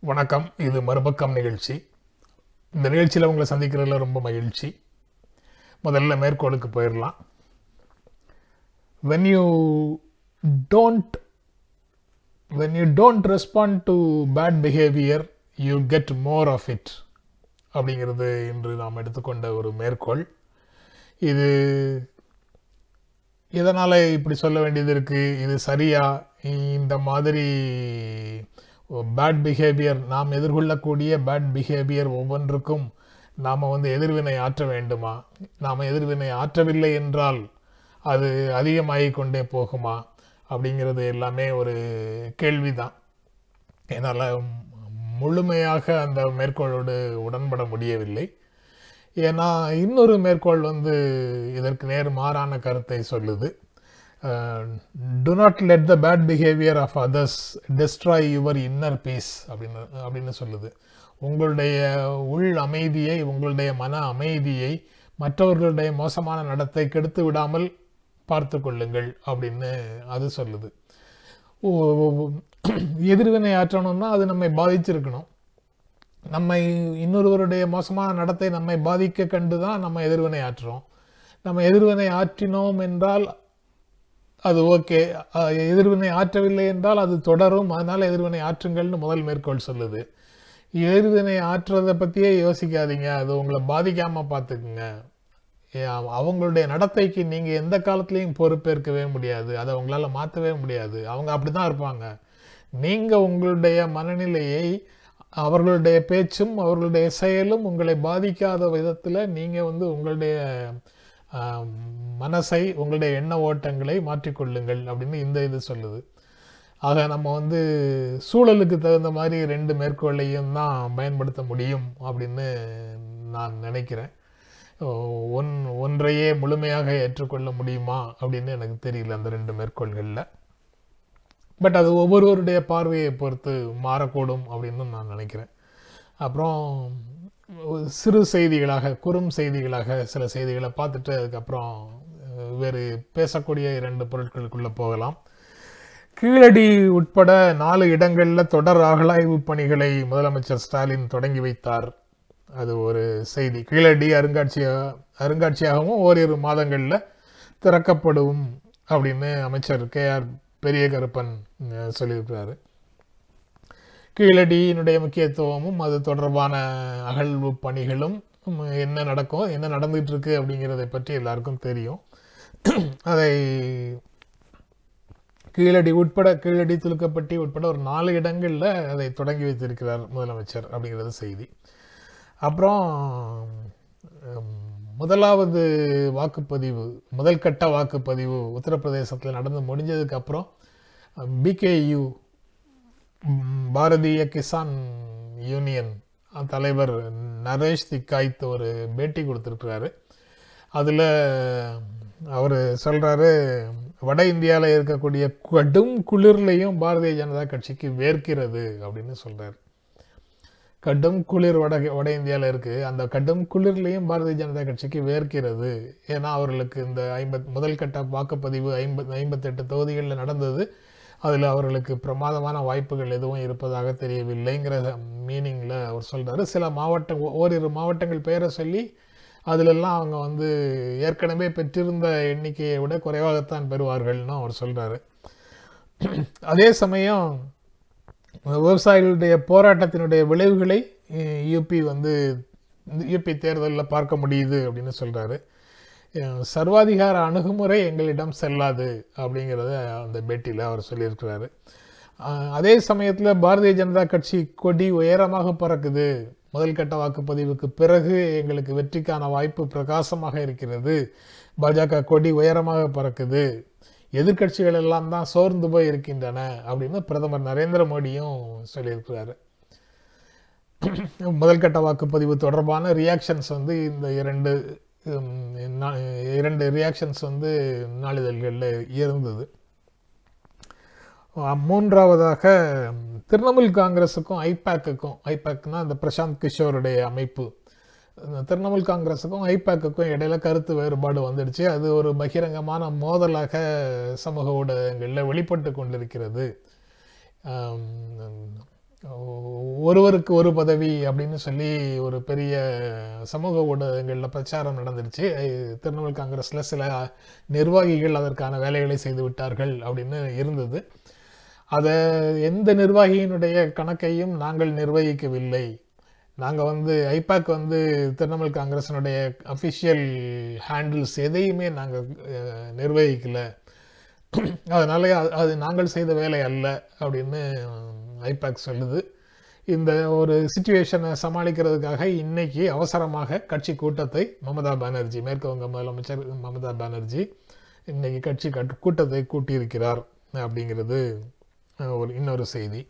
வணக்கம் இது மறுபக்கம் நிகழ்ச்சி இந்த நிகழ்ச்சியில் உங்களை சந்திக்கிறதுல ரொம்ப மகிழ்ச்சி முதல்ல மேற்கோளுக்கு போயிடலாம் when you don't when you don't respond to bad behavior you get more of it அப்படிங்கிறது இன்று நாம் எடுத்துக்கொண்ட ஒரு மேற்கோள் இது எதனால் இப்படி சொல்ல வேண்டியது இருக்குது இது சரியா இந்த மாதிரி பேட் பிஹேவியர் நாம் எதிர்கொள்ளக்கூடிய பேட் பிஹேவியர் ஒவ்வொன்றுக்கும் நாம் வந்து எதிர்வினை ஆற்ற வேண்டுமா நாம் எதிர்வினை ஆற்றவில்லை என்றால் அது அதிகமாகிக் கொண்டே போகுமா அப்படிங்கிறது எல்லாமே ஒரு கேள்விதான் என்னால் முழுமையாக அந்த மேற்கோளோடு உடன்பட முடியவில்லை ஏன்னா இன்னொரு மேற்கோள் வந்து இதற்கு நேர் மாறான கருத்தை சொல்லுது do not let the bad behaviour of others destroy your inner peace அப்படின்னு அப்படின்னு சொல்லுது உங்களுடைய உள் அமைதியை உங்களுடைய மன அமைதியை மற்றவர்களுடைய மோசமான நடத்தை கெடுத்து விடாமல் பார்த்து கொள்ளுங்கள் அப்படின்னு அது சொல்லுது எதிர்வினை ஆற்றணும்னா அது நம்மை பாதிச்சிருக்கணும் நம்மை இன்னொருவருடைய மோசமான நடத்தை நம்மை பாதிக்க கண்டு தான் நம்ம எதிர்வினை ஆற்றுறோம் நம்ம எதிர்வினை ஆற்றினோம் என்றால் அது ஓகே எதிர்வினை ஆற்றவில்லை என்றால் அது தொடரும் அதனால் எதிர்வினை ஆற்றுங்கள்னு முதல் மேற்கோள் சொல்லுது எதிர்வினை ஆற்றுறதை பற்றியே யோசிக்காதீங்க அது உங்களை பாதிக்காமல் பார்த்துக்குங்க அவங்களுடைய நடத்தைக்கு நீங்கள் எந்த காலத்துலேயும் பொறுப்பேற்கவே முடியாது அதை உங்களால் மாற்றவே முடியாது அவங்க அப்படி தான் இருப்பாங்க நீங்கள் உங்களுடைய மனநிலையை அவர்களுடைய பேச்சும் அவர்களுடைய செயலும் உங்களை பாதிக்காத விதத்தில் நீங்கள் வந்து உங்களுடைய மனசை உங்களுடைய எண்ண ஓட்டங்களை மாற்றிக்கொள்ளுங்கள் அப்படின்னு இந்த இது சொல்லுது ஆக நம்ம வந்து சூழலுக்கு தகுந்த மாதிரி ரெண்டு மேற்கோளையும் தான் பயன்படுத்த முடியும் அப்படின்னு நான் நினைக்கிறேன் ஒன் ஒன்றையே முழுமையாக ஏற்றுக்கொள்ள முடியுமா அப்படின்னு எனக்கு தெரியல அந்த ரெண்டு மேற்கோள்களில் பட் அது ஒவ்வொருவருடைய பார்வையை பொறுத்து மாறக்கூடும் அப்படின்னு நான் நினைக்கிறேன் அப்புறம் சிறு செய்திகளாக குறும் செய்திகளாக சில செய்திகளை பார்த்துட்டு அதுக்கப்புறம் வேறு பேசக்கூடிய இரண்டு பொருட்களுக்குள்ளே போகலாம் கீழடி உட்பட நாலு இடங்களில் தொடர் அகழாய்வு பணிகளை முதலமைச்சர் ஸ்டாலின் தொடங்கி வைத்தார் அது ஒரு செய்தி கீழடி அருங்காட்சியக அருங்காட்சியகமும் ஓரிரு மாதங்களில் திறக்கப்படும் அப்படின்னு அமைச்சர் கே ஆர் பெரிய கருப்பன் சொல்லியிருக்கிறாரு கீழடியினுடைய முக்கியத்துவமும் அது தொடர்பான அகழ்வு பணிகளும் என்ன நடக்கும் என்ன நடந்துட்டு இருக்கு அப்படிங்கிறதை பற்றி எல்லாருக்கும் தெரியும் அதை கீழடி உட்பட கீழடி துலுக்கப்பட்டி உட்பட ஒரு நாலு இடங்களில் அதை தொடங்கி வைத்திருக்கிறார் முதலமைச்சர் அப்படிங்கிறது செய்தி அப்புறம் முதலாவது வாக்குப்பதிவு முதல் கட்ட வாக்குப்பதிவு உத்தரப்பிரதேசத்தில் நடந்து முடிஞ்சதுக்கு அப்புறம் பிகேயு பாரதிய கிசான் யூனியன் தலைவர் நரேஷ் திக்காய்த் ஒரு பேட்டி கொடுத்துருக்கிறாரு அதில் அவர் சொல்கிறாரு வட இந்தியாவில் இருக்கக்கூடிய கடும் குளிர்லையும் பாரதிய ஜனதா கட்சிக்கு வேர்க்கிறது அப்படின்னு சொல்கிறார் கடும் குளிர் வட வட இந்தியாவில் இருக்குது அந்த கடும் குளிர்லையும் பாரதிய ஜனதா கட்சிக்கு வேர்க்கிறது ஏன்னா அவர்களுக்கு இந்த ஐம்பத் முதல் கட்ட வாக்குப்பதிவு ஐம்பத் ஐம்பத்தெட்டு தொகுதிகளில் நடந்தது அதில் அவர்களுக்கு பிரமாதமான வாய்ப்புகள் எதுவும் இருப்பதாக தெரியவில்லைங்கிற மீனிங்கில் அவர் சொல்கிறாரு சில மாவட்டம் ஓரிரு மாவட்டங்கள் பெயரை சொல்லி அதிலெல்லாம் அவங்க வந்து ஏற்கனவே பெற்றிருந்த எண்ணிக்கையை விட குறைவாகத்தான் பெறுவார்கள்னு அவர் சொல்கிறாரு அதே சமயம் விவசாயிகளுடைய போராட்டத்தினுடைய விளைவுகளை யூபி வந்து யூபி தேர்தலில் பார்க்க முடியுது அப்படின்னு சொல்கிறாரு சர்வாதிகார அணுகுமுறை எங்களிடம் செல்லாது அப்படிங்கிறத அந்த பேட்டியில் அவர் சொல்லியிருக்கிறாரு அதே சமயத்தில் பாரதிய ஜனதா கட்சி கொடி உயரமாக பறக்குது முதல் கட்ட வாக்குப்பதிவுக்கு பிறகு எங்களுக்கு வெற்றிக்கான வாய்ப்பு பிரகாசமாக இருக்கிறது பாஜக கொடி உயரமாக பறக்குது எதிர்கட்சிகள் எல்லாம் தான் சோர்ந்து போய் இருக்கின்றன அப்படின்னு பிரதமர் நரேந்திர மோடியும் சொல்லியிருக்கிறாரு முதல் கட்ட வாக்குப்பதிவு தொடர்பான ரியாக்ஷன்ஸ் வந்து இந்த இரண்டு இரண்டு ரியாக்ஷன்ஸ் வந்து நாளிதழ்களில் இருந்தது மூன்றாவதாக திரிணாமுல் காங்கிரஸுக்கும் ஐபேக்குக்கும் ஐபேக்னா இந்த பிரசாந்த் கிஷோருடைய அமைப்பு திரிணாமுல் காங்கிரஸுக்கும் ஐபேக்குக்கும் இடையில கருத்து வேறுபாடு வந்துடுச்சு அது ஒரு பகிரங்கமான மோதலாக சமூக ஊடகங்களில் வெளிப்பட்டு கொண்டிருக்கிறது ஒருவருக்கு ஒரு பதவி அப்படின்னு சொல்லி ஒரு பெரிய சமூக ஊடகங்களில் பிரச்சாரம் நடந்துருச்சு அஹ் திரிணாமுல் காங்கிரஸில் சில நிர்வாகிகள் அதற்கான வேலைகளை செய்து விட்டார்கள் அப்படின்னு இருந்தது அதை எந்த நிர்வாகியினுடைய கணக்கையும் நாங்கள் நிர்வகிக்கவில்லை நாங்கள் வந்து ஐபாக் வந்து திரிணாமுல் காங்கிரஸினுடைய அஃபிஷியல் ஹேண்டில்ஸ் எதையுமே நாங்கள் நிர்வகிக்கலை அதனால அது- அது நாங்கள் செய்த வேலை அல்ல அப்படின்னு ஐபாக் சொல்லுது இந்த ஒரு சுச்சுவேஷனை சமாளிக்கிறதுக்காக இன்னைக்கு அவசரமாக கட்சி கூட்டத்தை மமதா பானர்ஜி மேற்கு வங்க முதலமைச்சர் மமதா பானர்ஜி இன்னைக்கு கட்சி கட்- கூட்டத்தை கூட்டியிருக்கிறார் அப்படிங்கிறது அஹ், ஒரு இன்னொரு செய்தி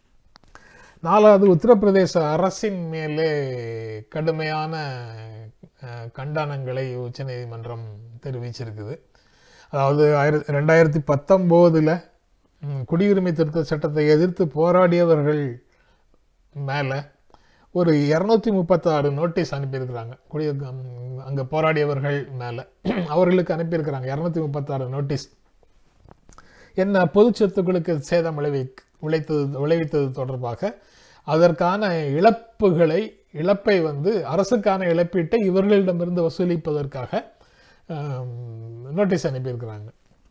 நாலாவது உத்தரப்பிரதேச அரசின் மேலே கடுமையான அஹ், கண்டனங்களை உச்சநீதிமன்றம் தெரிவிச்சிருக்குது அதாவது ஆயிரத்தி ரெண்டாயிரத்தி பத்தொம்போதில் குடியுரிமை திருத்த சட்டத்தை எதிர்த்து போராடியவர்கள் மேலே ஒரு இரநூத்தி முப்பத்தாறு நோட்டீஸ் அனுப்பியிருக்கிறாங்க குடி அங்கே போராடியவர்கள் மேலே அவர்களுக்கு அனுப்பியிருக்கிறாங்க இரநூத்தி முப்பத்தாறு நோட்டீஸ் என்ன பொது சொத்துக்களுக்கு சேதம் விளைவி விளைத்தது விளைவித்தது தொடர்பாக அதற்கான இழப்புகளை இழப்பை வந்து அரசுக்கான இழப்பீட்டை இவர்களிடமிருந்து வசூலிப்பதற்காக நோட்டீஸ் அனுப்பியிருக்கிறாங்க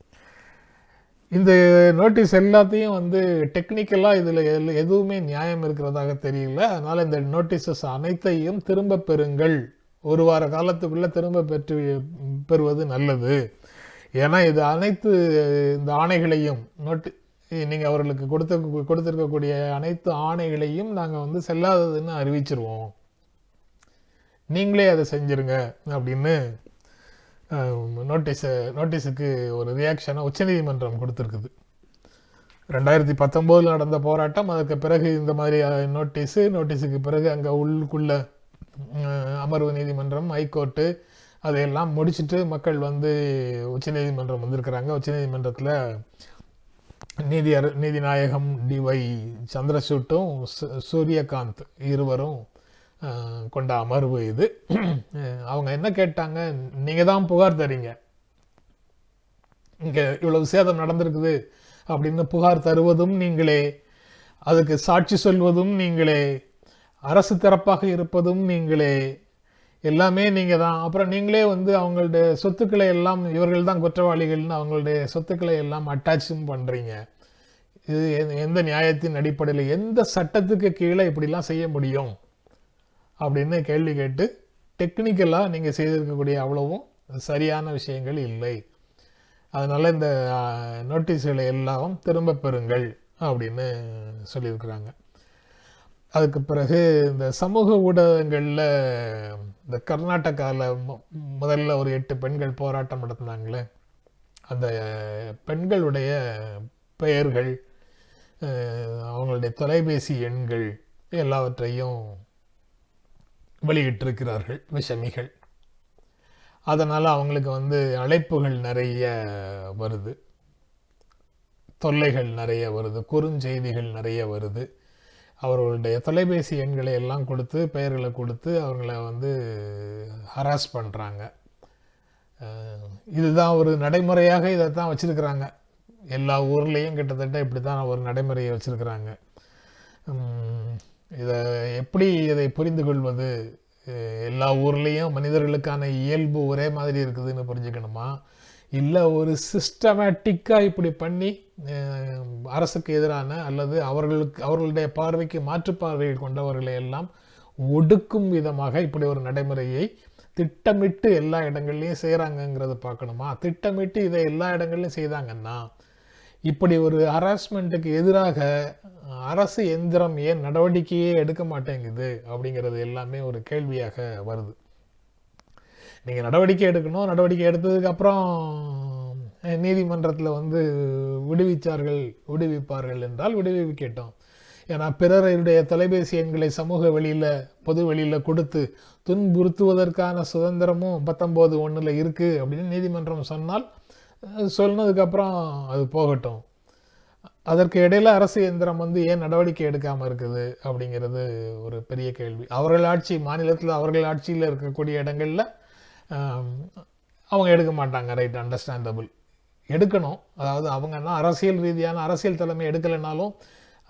இந்த நோட்டீஸ் எல்லாத்தையும் வந்து டெக்னிக்கலாக இதில் எதுவுமே நியாயம் இருக்கிறதாக தெரியல அதனால் இந்த நோட்டீசஸ் அனைத்தையும் திரும்ப பெறுங்கள் ஒரு வார காலத்துக்குள்ளே திரும்ப பெற்று பெறுவது நல்லது ஏன்னா இது அனைத்து இந்த ஆணைகளையும் நோட்டி நீங்கள் அவர்களுக்கு கொடுத்த கொடுத்துருக்கக்கூடிய அனைத்து ஆணைகளையும் நாங்கள் வந்து செல்லாததுன்னு அறிவிச்சிருவோம் நீங்களே அதை செஞ்சிருங்க அப்படின்னு நோட்டீஸை நோட்டீஸுக்கு ஒரு ரியாக்ஷனை உச்சநீதிமன்றம் கொடுத்துருக்குது ரெண்டாயிரத்தி பத்தொம்போதில் நடந்த போராட்டம் அதுக்கு பிறகு இந்த மாதிரி நோட்டீஸு நோட்டீஸுக்கு பிறகு அங்கே உள்ளுக்குள்ள அஹ், அமர்வு நீதிமன்றம் ஹைகோர்ட்டு அதையெல்லாம் முடிச்சிட்டு மக்கள் வந்து உச்சநீதிமன்றம் வந்திருக்கிறாங்க உச்சநீதிமன்றத்தில் நீதி அர நீதிநாயகம் டிஒய் சந்திரசூட்டும் சு- சூரியகாந்த் இருவரும் அஹ், கொண்ட அமர்வு இது அஹ், அவங்க என்ன கேட்டாங்க நீங்கள் தான் புகார் தரீங்க இங்கே இவ்வளவு சேதம் நடந்திருக்குது அப்படின்னு புகார் தருவதும் நீங்களே அதுக்கு சாட்சி சொல்வதும் நீங்களே அரசு தரப்பாக இருப்பதும் நீங்களே எல்லாமே நீங்கள் தான் அப்புறம் நீங்களே வந்து அவங்களுடைய சொத்துக்களை எல்லாம் இவர்கள் தான் குற்றவாளிகள்னு அவங்களுடைய சொத்துக்களை எல்லாம் அட்டாச்சும் பண்ணுறீங்க இது எந்த- எந்த நியாயத்தின் அடிப்படையில் எந்த சட்டத்துக்கு கீழே இப்படிலாம் செய்ய முடியும் அப்படின்னு கேள்வி கேட்டு டெக்னிக்கலாக நீங்கள் செய்திருக்கக்கூடிய அவ்வளவும் சரியான விஷயங்கள் இல்லை அதனால இந்த நோட்டீஸ்களை எல்லாம் திரும்ப பெறுங்கள் அப்படின்னு சொல்லியிருக்கிறாங்க அதுக்கு பிறகு இந்த சமூக ஊடகங்களில் இந்த கர்நாடகாவில் முதல்ல ஒரு எட்டு பெண்கள் போராட்டம் நடத்தினாங்களே அந்த பெண்களுடைய பெயர்கள் அஹ், அவங்களுடைய தொலைபேசி எண்கள் எல்லாவற்றையும் வெளியிட்டிருக்கிறார்கள் விஷமிகள் அதனால் அவங்களுக்கு வந்து அழைப்புகள் நிறைய வருது தொல்லைகள் நிறைய வருது குறுஞ்செய்திகள் நிறைய வருது அவர்களுடைய தொலைபேசி எண்களை எல்லாம் கொடுத்து பெயர்களை கொடுத்து அவங்கள வந்து ஹராஸ் பண்ணுறாங்க இதுதான் ஒரு நடைமுறையாக இதை தான் வச்சுருக்கிறாங்க எல்லா ஊர்லேயும் கிட்டத்தட்ட இப்படி தான் ஒரு நடைமுறையை வச்சுருக்கிறாங்க இதை எப்படி இதை புரிந்து கொள்வது அஹ் எல்லா ஊர்லேயும் மனிதர்களுக்கான இயல்பு ஒரே மாதிரி இருக்குதுன்னு புரிஞ்சுக்கணுமா இல்லை ஒரு சிஸ்டமேட்டிக்காக இப்படி பண்ணி அஹ், அரசுக்கு எதிரான அல்லது அவர்களுக்கு அவர்களுடைய பார்வைக்கு மாற்று பார்வைகள் கொண்டவர்களை எல்லாம் ஒடுக்கும் விதமாக இப்படி ஒரு நடைமுறையை திட்டமிட்டு எல்லா இடங்கள்லையும் செய்கிறாங்கங்கிறத பார்க்கணுமா திட்டமிட்டு இதை எல்லா இடங்கள்லையும் செய்தாங்கன்னா இப்படி ஒரு ஹராஸ்மெண்ட்டுக்கு எதிராக அரசு எந்திரம் ஏன் நடவடிக்கையே எடுக்க மாட்டேங்குது அப்படிங்கிறது எல்லாமே ஒரு கேள்வியாக வருது நீங்கள் நடவடிக்கை எடுக்கணும் நடவடிக்கை எடுத்ததுக்கு அப்புறம் அஹ், நீதிமன்றத்தில் வந்து விடுவிச்சார்கள் விடுவிப்பார்கள் என்றால் விடுவிக்கட்டும் ஏன்னா பிறருடைய தொலைபேசி எண்களை சமூக வெளியில் பொது வெளியில் கொடுத்து துன்புறுத்துவதற்கான சுதந்திரமும் பத்தொம்போது ஒன்றில் இருக்குது அப்படின்னு நீதிமன்றம் சொன்னால் அஹ், சொன்னதுக்கப்புறம் அது போகட்டும் அதற்கு இடையில அரசு இயந்திரம் வந்து ஏன் நடவடிக்கை எடுக்காமல் இருக்குது அப்படிங்கிறது ஒரு பெரிய கேள்வி அவர்கள் ஆட்சி மாநிலத்தில் அவர்கள் ஆட்சியில் இருக்கக்கூடிய இடங்களில் அவங்க எடுக்க மாட்டாங்க ரைட் அண்டர்ஸ்டாண்டபிள் எடுக்கணும் அதாவது அவங்கன்னா அரசியல் ரீதியான அரசியல் தலைமை எடுக்கலைனாலும்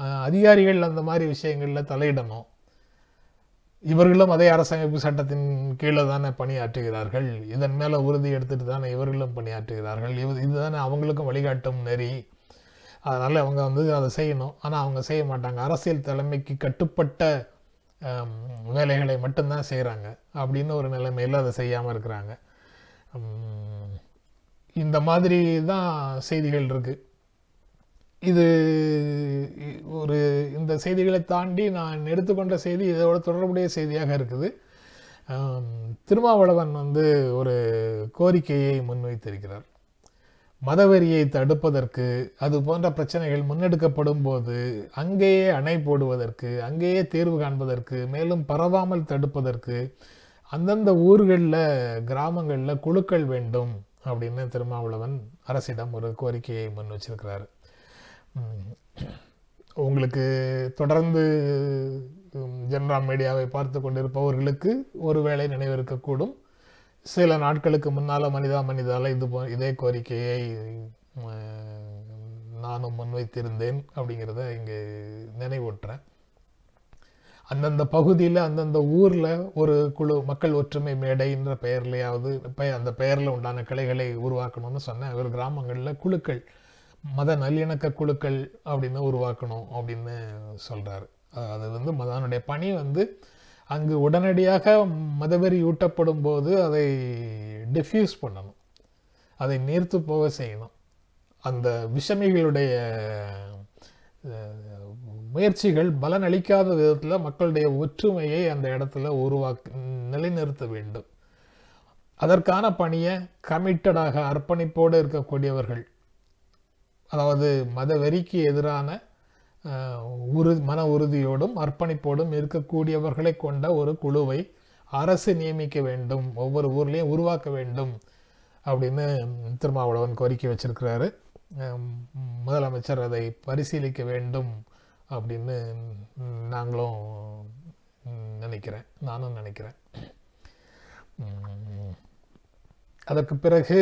அஹ், அதிகாரிகள் அந்த மாதிரி விஷயங்களில் தலையிடணும் இவர்களும் அதே அரசமைப்பு சட்டத்தின் கீழே தானே பணியாற்றுகிறார்கள் இதன் மேலே உறுதி எடுத்துட்டு தானே இவர்களும் பணியாற்றுகிறார்கள் இது இதுதானே அவங்களுக்கும் வழிகாட்டும் நெறி அதனால் அவங்க வந்து அதை செய்யணும் ஆனால் அவங்க செய்ய மாட்டாங்க அரசியல் தலைமைக்கு கட்டுப்பட்ட ஆம், வேலைகளை மட்டும்தான் செய்கிறாங்க அப்படின்னு ஒரு நிலைமையில் அதை செய்யாமல் இருக்கிறாங்க உம், இந்த மாதிரி தான் செய்திகள் இருக்கு இது இ- ஒரு இந்த செய்திகளை தாண்டி நான் எடுத்துக்கொண்ட செய்தி இதோட தொடர்புடைய செய்தியாக இருக்குது ஆம், திருமாவளவன் வந்து ஒரு கோரிக்கையை முன்வைத்திருக்கிறார் மதவெறியை தடுப்பதற்கு அது போன்ற பிரச்சனைகள் முன்னெடுக்கப்படும் போது அங்கேயே அணை போடுவதற்கு அங்கேயே தீர்வு காண்பதற்கு மேலும் பரவாமல் தடுப்பதற்கு அந்தந்த ஊர்களில் கிராமங்களில் குழுக்கள் வேண்டும் அப்படின்னு திருமாவளவன் அரசிடம் ஒரு கோரிக்கையை முன் வச்சிருக்கிறாரு உம், உங்களுக்கு தொடர்ந்து உம், ஜென்ராம் மீடியாவை பார்த்து கொண்டிருப்பவர்களுக்கு ஒருவேளை நினைவிருக்கக்கூடும் சில நாட்களுக்கு முன்னால மனிதா மனிதால இது போ இதே கோரிக்கையை அஹ், நானும் முன்வைத்திருந்தேன் அப்படிங்கிறத இங்கு நினைவூட்டுறேன் அந்தந்த பகுதியில் அந்தந்த ஊரில் ஒரு குழு மக்கள் ஒற்றுமை மேடைன்ற பெயர்லையாவது பெய அந்த பெயரில் உண்டான கிளைகளை உருவாக்கணும்னு சொன்னேன் ஒரு கிராமங்களில் குழுக்கள் மத நல்லிணக்க குழுக்கள் அப்படின்னு உருவாக்கணும் அப்படின்னு சொல்கிறாரு அது வந்து மதனுடைய பணி வந்து அங்கு உடனடியாக மதவெறி ஊட்டப்படும் போது அதை டிஃப்யூஸ் பண்ணணும் அதை நீர்த்து போக செய்யணும் அந்த விஷமிகளுடைய அஹ், முயற்சிகள் பலனளிக்காத விதத்தில் மக்களுடைய ஒற்றுமையை அந்த இடத்துல உருவாக்க நிலைநிறுத்த வேண்டும் அதற்கான பணியை கமிட்டடாக அர்ப்பணிப்போடு இருக்கக்கூடியவர்கள் அதாவது மத வெறிக்கு எதிரான அஹ், உறு மன உறுதியோடும் அர்ப்பணிப்போடும் இருக்கக்கூடியவர்களை கொண்ட ஒரு குழுவை அரசு நியமிக்க வேண்டும் ஒவ்வொரு ஊர்லேயும் உருவாக்க வேண்டும் அப்படின்னு திருமாவளவன் கோரிக்கை வச்சிருக்கிறாரு அஹ், முதலமைச்சர் அதை பரிசீலிக்க வேண்டும் அப்படின்னு நாங்களும் நினைக்கிறேன் நானும் நினைக்கிறேன் உம், அதற்கு பிறகு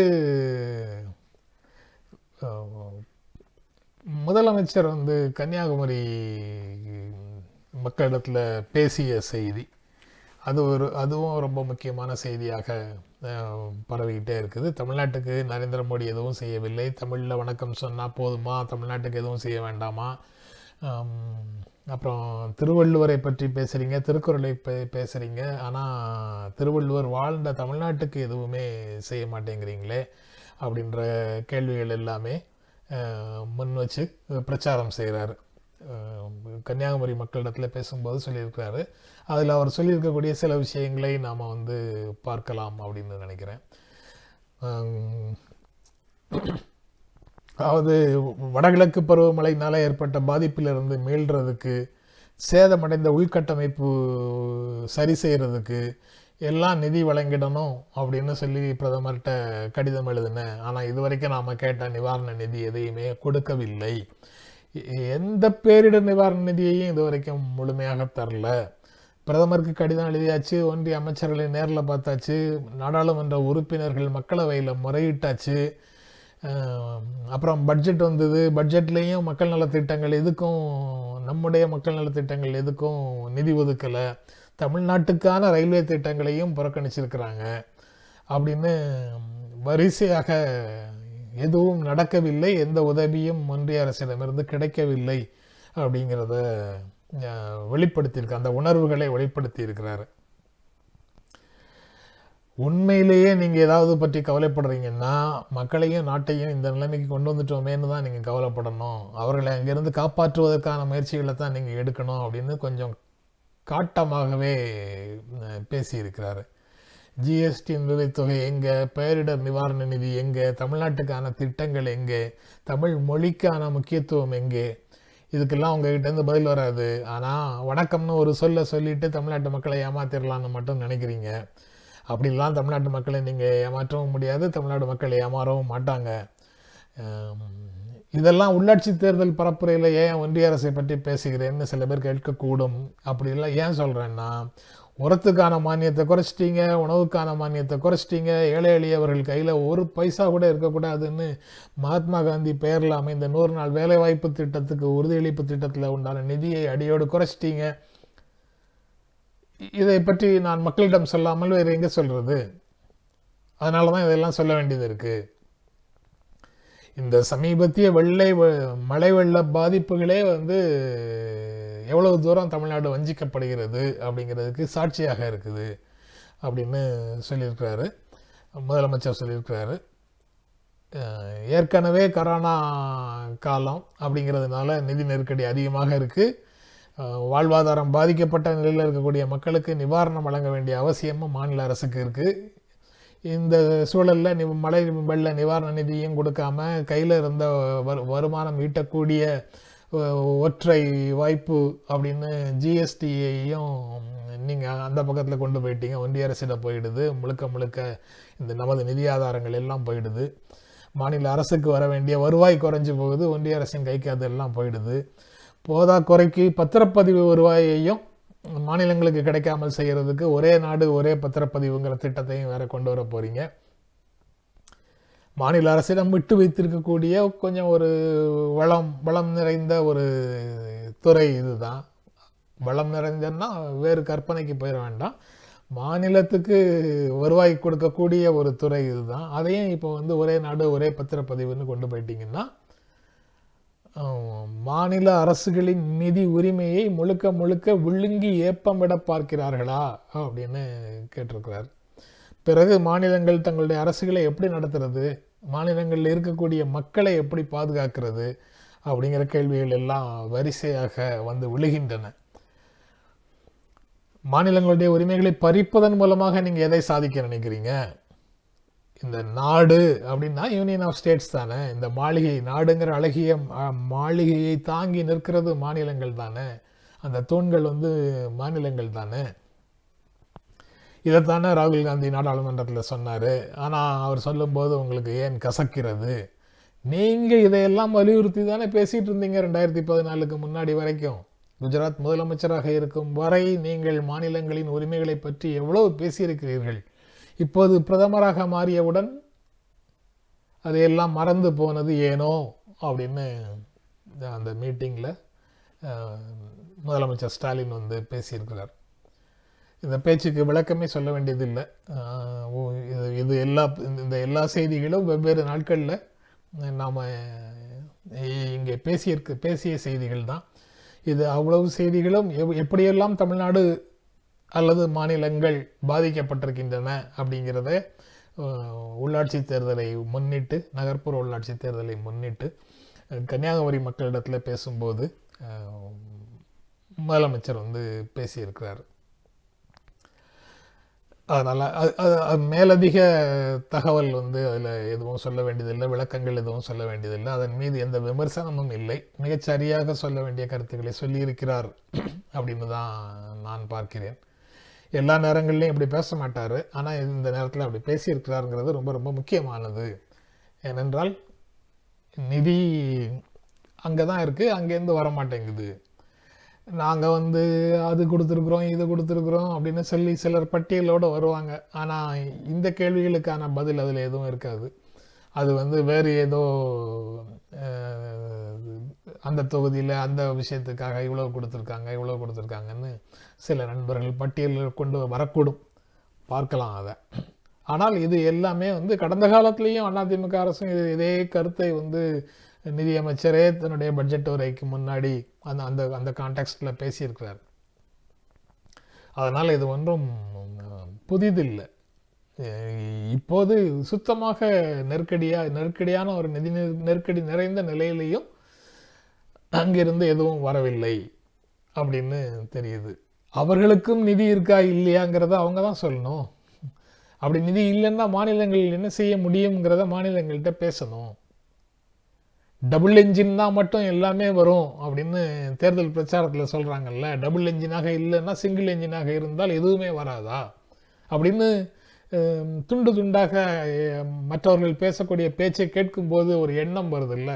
அஹ், முதலமைச்சர் வந்து கன்னியாகுமரி மக்களிடத்தில் பேசிய செய்தி அது ஒரு அதுவும் ரொம்ப முக்கியமான செய்தியாக அஹ், பரவிக்கிட்டே இருக்குது தமிழ்நாட்டுக்கு நரேந்திர மோடி எதுவும் செய்யவில்லை தமிழில் வணக்கம் சொன்னால் போதுமா தமிழ்நாட்டுக்கு எதுவும் செய்ய வேண்டாமா ஆம், அப்புறம் திருவள்ளுவரை பற்றி பேசுகிறீங்க திருக்குறளை பே பேசுகிறீங்க ஆனால் திருவள்ளுவர் வாழ்ந்த தமிழ்நாட்டுக்கு எதுவுமே செய்ய மாட்டேங்கிறீங்களே அப்படின்ற கேள்விகள் எல்லாமே அஹ், முன் வச்சு பிரச்சாரம் செய்கிறாரு கன்னியாகுமரி மக்களிடத்தில் பேசும்போது சொல்லியிருக்கிறாரு அதில் அவர் சொல்லியிருக்கக்கூடிய சில விஷயங்களை நாம் வந்து பார்க்கலாம் அப்படின்னு நினைக்கிறேன் ஆம், அதாவது வடகிழக்கு பருவமழையினால் ஏற்பட்ட பாதிப்பிலிருந்து மீள்றதுக்கு சேதமடைந்த உள்கட்டமைப்பு சரி செய்கிறதுக்கு எல்லாம் நிதி வழங்கிடணும் அப்படின்னு சொல்லி பிரதமர்கிட்ட கடிதம் எழுதினேன் ஆனால் இதுவரைக்கும் நாம் கேட்ட நிவாரண நிதி எதையுமே கொடுக்கவில்லை எ- எந்த பேரிடர் நிவாரண நிதியையும் இதுவரைக்கும் முழுமையாக தரல பிரதமருக்கு கடிதம் எழுதியாச்சு ஒன்றிய அமைச்சர்களை நேரில் பார்த்தாச்சு நாடாளுமன்ற உறுப்பினர்கள் மக்களவையில் முறையிட்டாச்சு அஹ், அப்புறம் பட்ஜெட் வந்தது பட்ஜெட்லேயும் மக்கள் நலத்திட்டங்கள் எதுக்கும் நம்முடைய மக்கள் நலத்திட்டங்கள் எதுக்கும் நிதி ஒதுக்கலை தமிழ்நாட்டுக்கான ரயில்வே திட்டங்களையும் புறக்கணிச்சிருக்கிறாங்க அப்படின்னு வரிசையாக எதுவும் நடக்கவில்லை எந்த உதவியும் ஒன்றிய அரசிடமிருந்து கிடைக்கவில்லை அப்படிங்கிறத அஹ், வெளிப்படுத்தியிருக்கு அந்த உணர்வுகளை வெளிப்படுத்தி இருக்கிறாரு உண்மையிலேயே நீங்கள் ஏதாவது பற்றி கவலைப்படுறீங்கன்னா மக்களையும் நாட்டையும் இந்த நிலைமைக்கு கொண்டு வந்துட்டோமேன்னு தான் நீங்கள் கவலைப்படணும் அவர்களை அங்கிருந்து காப்பாற்றுவதற்கான முயற்சிகளை தான் நீங்கள் எடுக்கணும் அப்படின்னு கொஞ்சம் காட்டமாகவே அஹ், பேசியிருக்கிறாரு ஜிஎஸ்டி நிலுவைத்தொகை எங்கே பேரிடர் நிவாரண நிதி எங்கே தமிழ்நாட்டுக்கான திட்டங்கள் எங்கே தமிழ் மொழிக்கான முக்கியத்துவம் எங்கே இதுக்கெல்லாம் உங்ககிட்டேருந்து பதில் வராது ஆனால் வணக்கம்னு ஒரு சொல்ல சொல்லிட்டு தமிழ்நாட்டு மக்களை ஏமாத்திடலான்னு மட்டும் நினைக்கிறீங்க அப்படிலாம் தமிழ்நாட்டு மக்களை நீங்கள் ஏமாற்றவும் முடியாது தமிழ்நாடு மக்கள் ஏமாறவும் மாட்டாங்க ஆம், இதெல்லாம் உள்ளாட்சி தேர்தல் பரப்புரையில் ஏன் ஒன்றிய அரசை பற்றி பேசுகிறேன்னு சில பேர் கேட்கக்கூடும் அப்படிலாம் ஏன் சொல்கிறேன்னா உரத்துக்கான மானியத்தை குறைச்சிட்டீங்க உணவுக்கான மானியத்தை குறைச்சிட்டீங்க ஏழை எளியவர்கள் கையில் ஒரு பைசா கூட இருக்கக்கூடாதுன்னு மகாத்மா காந்தி பெயரில் அமைந்த நூறு நாள் வேலைவாய்ப்பு திட்டத்துக்கு உறுதியளிப்பு திட்டத்தில் உண்டான நிதியை அடியோடு குறைச்சிட்டீங்க இதை பற்றி நான் மக்களிடம் சொல்லாமல் வேறு எங்கே சொல்கிறது அதனால தான் இதெல்லாம் சொல்ல வேண்டியது இருக்குது இந்த சமீபத்திய வெள்ளை வெ- மழை வெள்ள பாதிப்புகளே வந்து எவ்வளவு தூரம் தமிழ்நாடு வஞ்சிக்கப்படுகிறது அப்படிங்கிறதுக்கு சாட்சியாக இருக்குது அப்படின்னு சொல்லியிருக்கிறாரு முதலமைச்சர் சொல்லியிருக்கிறாரு அஹ் ஏற்கனவே கரோனா காலம் அப்படிங்கிறதுனால நிதி நெருக்கடி அதிகமாக இருக்குது வாழ்வாதாரம் பாதிக்கப்பட்ட நிலையில் இருக்கக்கூடிய மக்களுக்கு நிவாரணம் வழங்க வேண்டிய அவசியமும் மாநில அரசுக்கு இருக்குது இந்த சூழலில் நி மழை வெள்ள நிவாரண நிதியும் கொடுக்காம கையில் இருந்த வரு வருமானம் ஈட்டக்கூடிய ஒ- ஒற்றை வாய்ப்பு அப்படின்னு ஜிஎஸ்டியையும் நீங்கள் அந்த பக்கத்தில் கொண்டு போயிட்டீங்க ஒன்றிய அரசிடம் போயிடுது முழுக்க முழுக்க இந்த நமது நிதி ஆதாரங்கள் எல்லாம் போயிடுது மாநில அரசுக்கு வர வேண்டிய வருவாய் குறைஞ்சு போகுது ஒன்றிய அரசின் கைக்கு அதெல்லாம் போயிடுது போதா குறைக்கு பத்திரப்பதிவு வருவாயையும் மாநிலங்களுக்கு கிடைக்காமல் செய்யறதுக்கு ஒரே நாடு ஒரே பத்திரப்பதிவுங்கிற திட்டத்தையும் வேற கொண்டு வர போறீங்க மாநில அரசிடம் விட்டு வைத்திருக்கக்கூடிய கொஞ்சம் ஒரு வளம் வளம் நிறைந்த ஒரு துறை இதுதான் வளம் நிறைந்தன்னா வேறு கற்பனைக்கு போயிட வேண்டாம் மாநிலத்துக்கு வருவாய் கொடுக்கக்கூடிய ஒரு துறை இதுதான் அதையும் இப்போ வந்து ஒரே நாடு ஒரே பத்திரப்பதிவுன்னு கொண்டு போயிட்டீங்கன்னா ஆம், மாநில அரசுகளின் நிதி உரிமையை முழுக்க முழுக்க விழுங்கி ஏப்பமிட பார்க்கிறார்களா அப்படின்னு கேட்டிருக்கிறார் பிறகு மாநிலங்கள் தங்களுடைய அரசுகளை எப்படி நடத்துறது மாநிலங்களில் இருக்கக்கூடிய மக்களை எப்படி பாதுகாக்கிறது அப்படிங்கிற கேள்விகள் எல்லாம் வரிசையாக வந்து விழுகின்றன மாநிலங்களுடைய உரிமைகளை பறிப்பதன் மூலமாக நீங்க எதை சாதிக்க நினைக்கிறீங்க இந்த நாடு அப்படின்னா யூனியன் ஆஃப் ஸ்டேட்ஸ் தானே இந்த மாளிகை நாடுங்கிற அழகிய ம- மாளிகையை தாங்கி நிற்கிறது மாநிலங்கள் தானே அந்த தூண்கள் வந்து மாநிலங்கள் தானே இதைத்தானே ராகுல் காந்தி நாடாளுமன்றத்தில் சொன்னார் ஆனால் அவர் சொல்லும்போது உங்களுக்கு ஏன் கசக்கிறது நீங்கள் இதையெல்லாம் வலியுறுத்தி தானே பேசிகிட்டு இருந்தீங்க ரெண்டாயிரத்தி பதினாலுக்கு முன்னாடி வரைக்கும் குஜராத் முதலமைச்சராக இருக்கும் வரை நீங்கள் மாநிலங்களின் உரிமைகளை பற்றி எவ்வளவு பேசியிருக்கிறீர்கள் இப்போது பிரதமராக மாறியவுடன் அதையெல்லாம் மறந்து போனது ஏனோ அப்படின்னு அந்த மீட்டிங்கில் முதலமைச்சர் ஸ்டாலின் வந்து பேசியிருக்கிறார் இந்த பேச்சுக்கு விளக்கமே சொல்ல வேண்டியதில்லை ஆஹ் ஓ- இது இது எல்லா இந்த எல்லா செய்திகளும் வெவ்வேறு நாட்களில் நாம் இங்கே பேசியிருக்க பேசிய செய்திகள் தான் இது அவ்வளவு செய்திகளும் எவ்- எப்படியெல்லாம் தமிழ்நாடு அல்லது மாநிலங்கள் பாதிக்கப்பட்டிருக்கின்றன அப்படிங்கிறத ஆஹ், உள்ளாட்சி தேர்தலை முன்னிட்டு நகர்ப்புற உள்ளாட்சி தேர்தலை முன்னிட்டு அஹ், கன்னியாகுமரி மக்களிடத்தில் பேசும்போது ஆஹ், முதலமைச்சர் வந்து பேசியிருக்கிறார் அதனால் அது அது- அது மேலதிக தகவல் வந்து அதில் எதுவும் சொல்ல வேண்டியதில்லை விளக்கங்கள் எதுவும் சொல்ல வேண்டியதில்லை அதன் மீது எந்த விமர்சனமும் இல்லை மிகச் சரியாக சொல்ல வேண்டிய கருத்துக்களை சொல்லியிருக்கிறார் அப்படின்னு தான் நான் பார்க்கிறேன் எல்லா நேரங்கள்லையும் இப்படி பேச மாட்டார் ஆனால் இந்த நேரத்தில் அப்படி பேசியிருக்கிறாருங்கிறது ரொம்ப ரொம்ப முக்கியமானது ஏனென்றால் நிதி அங்கே தான் இருக்குது அங்கேருந்து வர மாட்டேங்குது நாங்கள் வந்து அது கொடுத்துருக்குறோம் இது கொடுத்துருக்குறோம் அப்படின்னு சொல்லி சிலர் பட்டியலோடு வருவாங்க ஆனால் இந்த கேள்விகளுக்கான பதில் அதில் எதுவும் இருக்காது அது வந்து வேறு ஏதோ அஹ், அந்த தொகுதியில் அந்த விஷயத்துக்காக இவ்வளோ கொடுத்துருக்காங்க இவ்வளோ கொடுத்துருக்காங்கன்னு சில நண்பர்கள் பட்டியலில் கொண்டு வரக்கூடும் பார்க்கலாம் அதை ஆனால் இது எல்லாமே வந்து கடந்த காலத்திலையும் அதிமுக அரசும் இது இதே கருத்தை வந்து நிதியமைச்சரே தன்னுடைய பட்ஜெட் உரைக்கு முன்னாடி அந்த அந்த அந்த கான்டெக்ஸ்டில் பேசியிருக்கிறார் அதனால் இது ஒன்றும் அஹ், புதிதில்லை அஹ், இப்போது சுத்தமாக நெருக்கடியா நெருக்கடியான ஒரு நிதி நெரு- நெருக்கடி நிறைந்த நிலையிலையும் அங்கிருந்து எதுவும் வரவில்லை அப்படின்னு தெரியுது அவர்களுக்கும் நிதி இருக்கா இல்லையாங்கிறத அவங்க தான் சொல்லணும் அப்படி நிதி இல்லைன்னா மாநிலங்கள் என்ன செய்ய முடியுங்கிறத மாநிலங்கள்கிட்ட பேசணும் டபுள் என்ஜின்னா மட்டும் எல்லாமே வரும் அப்படின்னு தேர்தல் பிரச்சாரத்தில் சொல்கிறாங்கல்ல டபுள் என்ஜினாக இல்லைன்னா சிங்கிள் என்ஜினாக இருந்தால் எதுவுமே வராதா அப்படின்னு அஹ், துண்டு துண்டாக அஹ், மற்றவர்கள் பேசக்கூடிய பேச்சை கேட்கும்போது ஒரு எண்ணம் வருதுல்ல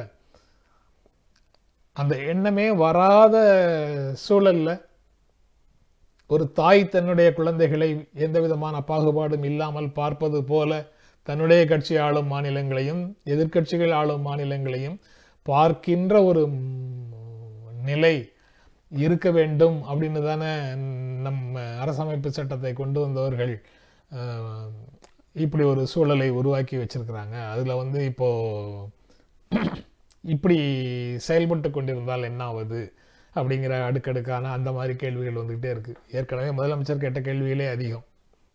அந்த எண்ணமே வராத சூழல்ல ஒரு தாய் தன்னுடைய குழந்தைகளை எந்த விதமான பாகுபாடும் இல்லாமல் பார்ப்பது போல தன்னுடைய கட்சி ஆளும் மாநிலங்களையும் எதிர்க்கட்சிகள் ஆளும் மாநிலங்களையும் பார்க்கின்ற ஒரு நிலை இருக்க வேண்டும் அப்படின்னு தானே நம்ம அரசமைப்பு சட்டத்தை கொண்டு வந்தவர்கள் இப்படி ஒரு சூழலை உருவாக்கி வச்சிருக்கிறாங்க அதில் வந்து இப்போ இப்படி செயல்பட்டு கொண்டிருந்தால் என்ன ஆகுது அப்படிங்கிற அடுக்கடுக்கான அந்த மாதிரி கேள்விகள் வந்துக்கிட்டே இருக்குது ஏற்கனவே முதலமைச்சர் கேட்ட கேள்விகளே அதிகம்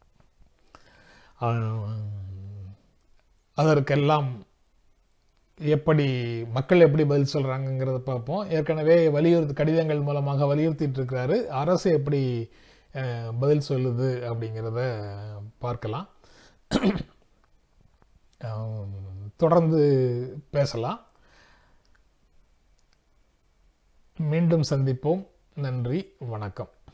அதற்கெல்லாம் எப்படி மக்கள் எப்படி பதில் சொல்கிறாங்கங்கிறத பார்ப்போம் ஏற்கனவே வலியுறுத்தி கடிதங்கள் மூலமாக வலியுறுத்திட்டு இருக்கிறாரு அரசு எப்படி பதில் சொல்லுது அப்படிங்கிறத பார்க்கலாம் தொடர்ந்து பேசலாம் மீண்டும் சந்திப்போம் நன்றி வணக்கம்